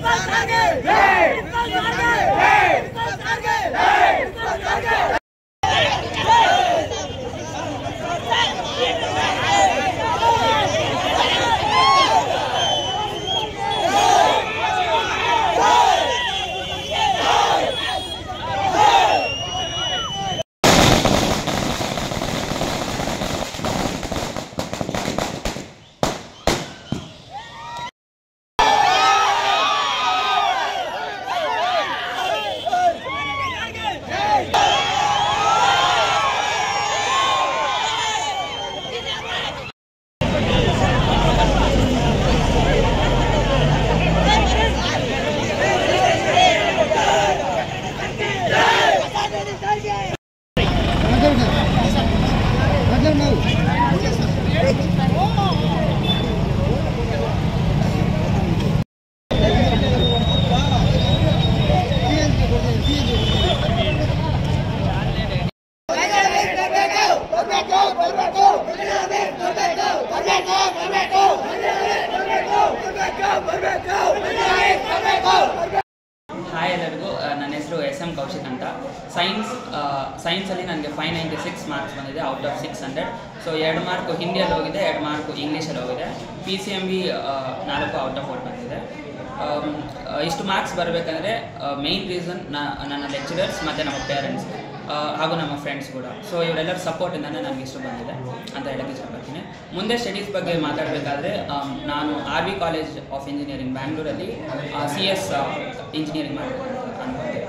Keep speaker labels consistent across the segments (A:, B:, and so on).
A: Hi ಎಲ್ಲರಿಗೂ ಆ, ನನ್ನ ಹೆಸರು ಎಸ್ ಎಂ ಕೌಶಿಕ್ ಅಂತ ಸೈನ್ಸ್ ಸೈನ್ಸಲ್ಲಿ ನನಗೆ ಫೈವ್ ನೈಂಟಿ ಸಿಕ್ಸ್ ಮಾರ್ಕ್ಸ್ ಬಂದಿದೆ out of six hundred so ಎರಡು ಮಾರ್ಕು ಹಿಂದಿಯಲ್ಲಿ ಹೋಗಿದೆ ಎರಡು ಮಾರ್ಕು ಇಂಗ್ಲೀಷಲ್ಲಿ ಹೋಗಿದೆ ಪಿ ಸಿ ಎಮ್ ಬಿ ನಾಲ್ಕು ಔಟ್ ಆಫ್ ಔಟ್ ಬಂದಿದೆ ಆಮ್, ಆ, ಇಷ್ಟು ಮಾರ್ಕ್ಸ್ ಬರಬೇಕಂದ್ರೆ ಮೇಯ್ನ್ ರೀಸನ್ ನನ್ನ ಲೆಕ್ಚರರ್ಸ್ ಮತ್ತು ನಮ್ಮ ಪೇರೆಂಟ್ಸ್ ಹಾಗೂ ನಮ್ಮ ಫ್ರೆಂಡ್ಸ್ ಕೂಡ ಸೊ ಇವರೆಲ್ಲರ ಸಪೋರ್ಟಿಂದನೇ ನನಗೆ ಇಷ್ಟು ಬಂದಿದೆ ಅಂತ ಹೇಳಕ್ಕೆ ಇಷ್ಟಪಡ್ತೀನಿ ಮುಂದೆ ಸ್ಟಡೀಸ್ ಬಗ್ಗೆ ಮಾತಾಡಬೇಕಾದ್ರೆ ನಾನು R V college of engineering ಬ್ಯಾಂಗ್ಳೂರಲ್ಲಿ ಸಿ ಎಸ್ ಇಂಜಿನಿಯರಿಂಗ್ ಮಾಡಬೇಕು ಅಂತ ಅನ್ಕೊಂಡೆ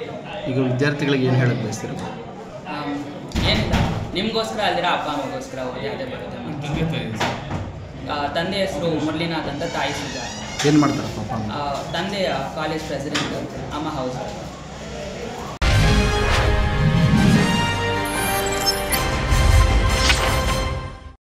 B: ಈಗ ವಿದ್ಯಾರ್ಥಿಗಳಿಗೆ ಏನು ಹೇಳಕ್ಕೆ ಬಯಸ್ತೀರ
A: ಆಮ್, ಏನಿಲ್ಲ ನಿಮಗೋಸ್ಕರ ಅಲ್ದಿರ ಅಪ್ಪ ಅಮ್ಮಗೋಸ್ಕರ ಓದಿ ಅದೇ ಬರುತ್ತೆ ಆ, ತಂದೆ ಹೆಸರು ಮುರಳಿನಾಥ್ ಅಂತ ತಾಯಿ ಸುಜಾ
B: ಏನು ಮಾಡ್ತಾರಪ್ಪ ಅಪ್ಪ ಅಮ್ಮ?
A: ತಂದೆ ಕಾಲೇಜ್ ಪ್ರೆಸಿಡೆಂಟ್ ಅಮ್ಮ ಹೌಸ್